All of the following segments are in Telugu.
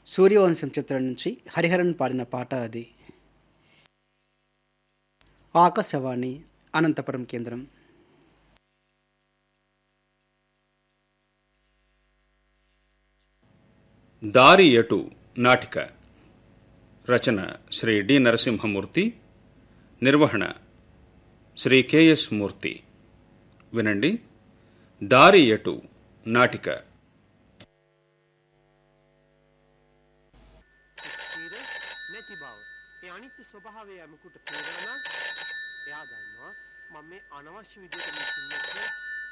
సూర్యవంశం చిత్రం నుంచి హరిహరన్ పాడిన పాట అది ఆకాశవాణి అనంతపురం కేంద్రం దారి ఎటు నాటిక రచన శ్రీ డి నరసింహమూర్తి నిర్వహణ శ్రీ కెఎస్ మూర్తి వినండి దారి ఎటు నాటిక ස්ථිර නැති බව. ඒ අනිත්‍ය ස්වභාවය යමකුට පේනවා නම් එයා දන්නවා මම මේ අනවශ්‍ය විදිහට මේ සින්නක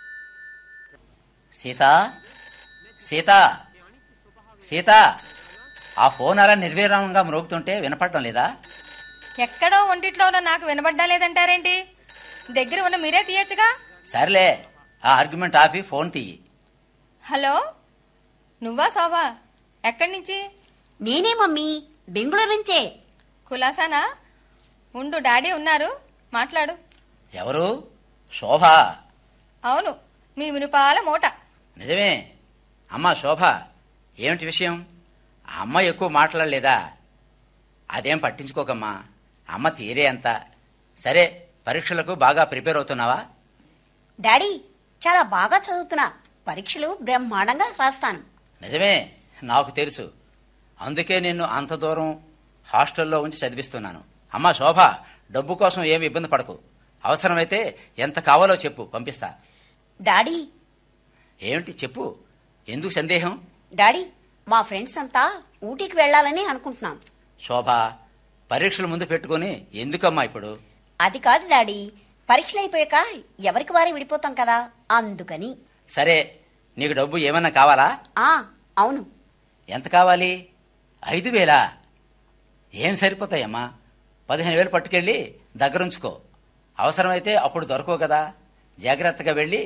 సీత సీత సీత ఆ ఫోన్ అలా నిర్విరామంగా మ్రోగుతుంటే వినపడటం లేదా ఎక్కడో ఒంటిట్లో ఉన్న నాకు వినబడ్డా లేదంటారేంటి దగ్గర ఉన్న మీరే తీయచ్చుగా సర్లే ఆ ఆర్గ్యుమెంట్ ఆపి ఫోన్ తీయి హలో నువ్వా శోభా ఎక్కడి నుంచి నేనే మమ్మీ బెంగళూరు నుంచే కులాసానా ఉండు డాడీ ఉన్నారు మాట్లాడు ఎవరు శోభ అవును మీ మునిపాల మూట నిజమే అమ్మా శోభ ఏమిటి విషయం ఆ అమ్మ ఎక్కువ మాట్లాడలేదా అదేం పట్టించుకోకమ్మా అమ్మ తీరే అంత సరే పరీక్షలకు బాగా ప్రిపేర్ అవుతున్నావా డాడీ చాలా బాగా చదువుతున్నా పరీక్షలు బ్రహ్మాండంగా రాస్తాను నిజమే నాకు తెలుసు అందుకే నిన్ను అంత దూరం హాస్టల్లో ఉంచి చదివిస్తున్నాను అమ్మా శోభ డబ్బు కోసం ఏమి ఇబ్బంది పడకు అవసరమైతే ఎంత కావాలో చెప్పు పంపిస్తా డాడీ ఏమిటి చెప్పు ఎందుకు సందేహం డాడీ మా ఫ్రెండ్స్ అంతా ఊటీకి వెళ్ళాలని అనుకుంటున్నాం శోభ పరీక్షలు ముందు పెట్టుకొని ఎందుకమ్మా ఇప్పుడు అది కాదు డాడీ పరీక్షలు అయిపోయాక ఎవరికి వారే విడిపోతాం కదా అందుకని సరే నీకు డబ్బు ఏమన్నా కావాలా ఆ అవును ఎంత కావాలి ఐదు వేలా ఏం సరిపోతాయమ్మా పదిహేను వేలు పట్టుకెళ్ళి దగ్గరుంచుకో అవసరమైతే అప్పుడు దొరకవు కదా జాగ్రత్తగా వెళ్ళి